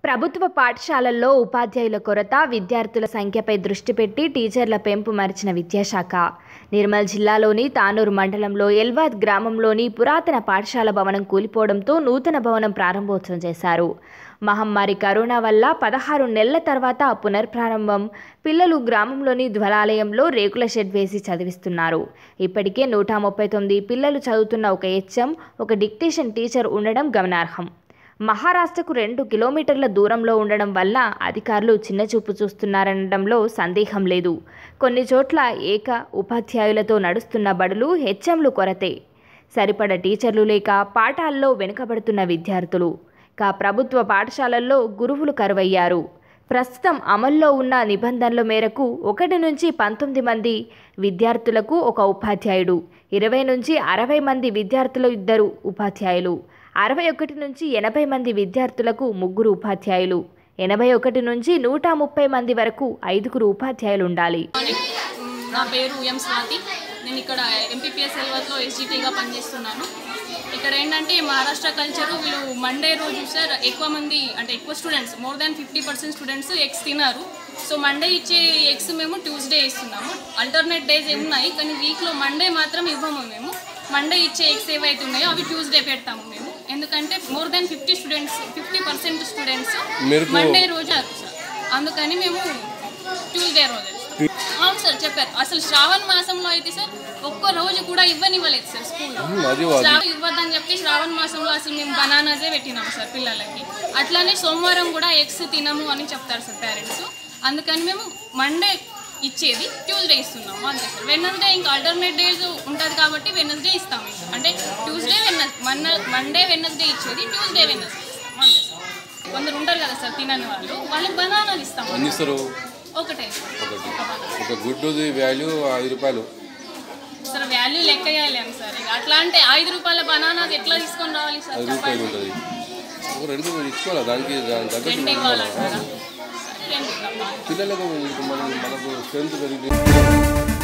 ప్రభుత్వ పాఠశాలల్లో ఉపాధ్యాయుల కొరత విద్యార్థుల సంఖ్యపై దృష్టి పెట్టి టీచర్ల పెంపు మరిచిన విద్యాశాఖ నిర్మల్ జిల్లాలోని తానూరు మండలంలో ఎల్వాద్ గ్రామంలోని పురాతన పాఠశాల భవనం కూలిపోవడంతో నూతన భవనం ప్రారంభోత్సవం చేశారు మహమ్మారి కరోనా వల్ల పదహారు నెలల తర్వాత పునర్ప్రారంభం పిల్లలు గ్రామంలోని ధ్వలాలయంలో రేకుల షెడ్ వేసి చదివిస్తున్నారు ఇప్పటికే నూట ముప్పై తొమ్మిది పిల్లలు చదువుతున్న ఒక హెచ్ఎం ఒక డిక్టేషన్ టీచర్ ఉండడం గమనార్హం మహారాష్ట్రకు రెండు కిలోమీటర్ల దూరంలో ఉండడం వల్ల అధికారులు చిన్నచూపు చూస్తున్నారనడంలో సందేహం లేదు కొన్ని చోట్ల ఏక ఉపాధ్యాయులతో నడుస్తున్న బడులు హెచ్ఎంలు కొరతే సరిపడ టీచర్లు లేక పాఠాల్లో వెనుకబడుతున్న విద్యార్థులు కా ప్రభుత్వ పాఠశాలల్లో గురువులు కరువయ్యారు ప్రస్తుతం అమల్లో ఉన్న నిబంధనల మేరకు ఒకటి నుంచి పంతొమ్మిది మంది విద్యార్థులకు ఒక ఉపాధ్యాయుడు ఇరవై నుంచి అరవై మంది విద్యార్థులు ఇద్దరు ఉపాధ్యాయులు అరవై ఒకటి నుంచి ఎనభై మంది విద్యార్థులకు ముగ్గురు ఉపాధ్యాయులు ఎనభై ఒకటి నుంచి నూట ముప్పై మంది వరకు ఐదుగురు ఉపాధ్యాయులు ఉండాలి మార్నింగ్ మ్, నా పేరు ఎం స్వాతి నేను ఇక్కడ ఎంపీపీఎస్ ఎల్వత్లో ఎస్జిటీగా పనిచేస్తున్నాను ఇక్కడ ఏంటంటే మహారాష్ట్ర కల్చరు వీళ్ళు మండే రోజు సార్ ఎక్కువ మంది అంటే ఎక్కువ students more than fifty percent students eggs తిన్నారు సో మండే ఇచ్చే ఎగ్స్ మేము ట్యూస్డే ఇస్తున్నాము అల్టర్నేట్ డేస్ ఏమున్నాయి కానీ వీక్లో మండే మాత్రం ఇవ్వము మేము మండే ఇచ్చే ఎగ్స్ ఏవైతే ఉన్నాయో అవి ట్యూస్డే పెడతాము మేము ఎందుకంటే more than fifty students fifty percent students మెరుపు- మండే రోజు సార్ అందుకని మేము ట్యూస్డే రోజు ఇస్తాం. అవును సార్ చెప్పారు అసలు శ్రావణ మాసంలో అయితే సార్ ఒక్క రోజు కూడా ఇవ్వనివ్వలేదు సార్ స్కూల్లో అది వాది. శ్రావణ ఇవ్వద్దని చెప్పి శ్రావణ మాసంలో అసలు మేము బనానాసే పెట్టినాము సార్ పిల్లలకి అట్లానే సోమవారం కూడా ఎగ్స్ తినము అని చెప్తారు సార్ పేరెంట్స్ అందుకని మేము మండే ఇచ్చేది ట్యూస్డే ఇస్తున్నాము అంతే సార్ వెనస్డే ఇంకా ఆల్టర్నేట్ డేస్ ఉంటుంది కాబట్టి వెనస్డే ఇస్తాము ఇంకా అంటే ట్యూస్డే వెనస్ మన్న మండే వెనస్డే ఇచ్చేది ట్యూస్డే వెనస్డే ఇస్తాము అంతే సార్ కొందరు ఉంటారు కదా సార్ తినని వాళ్ళు వాళ్ళకి బనానాలు ఇస్తాము ఎన్ని ఇస్తారు ఒకటే ఒకటి ఒక banana. ఒక గుడ్డుది వాల్యూ ఐదు రూపాయలు సార్ వాల్యూ లెక్క చేయలేము సార్ ఇక అట్లా అంటే ఐదు రూపాయల బనానాస్ ఎట్లా తీసుకొని రావాలి సార్ ఐదు రూపాయలు చెప్పండి ఉంటుంది ఒక రెండు మీరు ఇచ్చుకోవాలి దానికి దాని తగ్గట్టు రెండు ఇవ్వాలంటారా సరే రెండు ఇద్దాం. పిల్లలకు మన మనకు స్ట్రెంత్ పెరిగి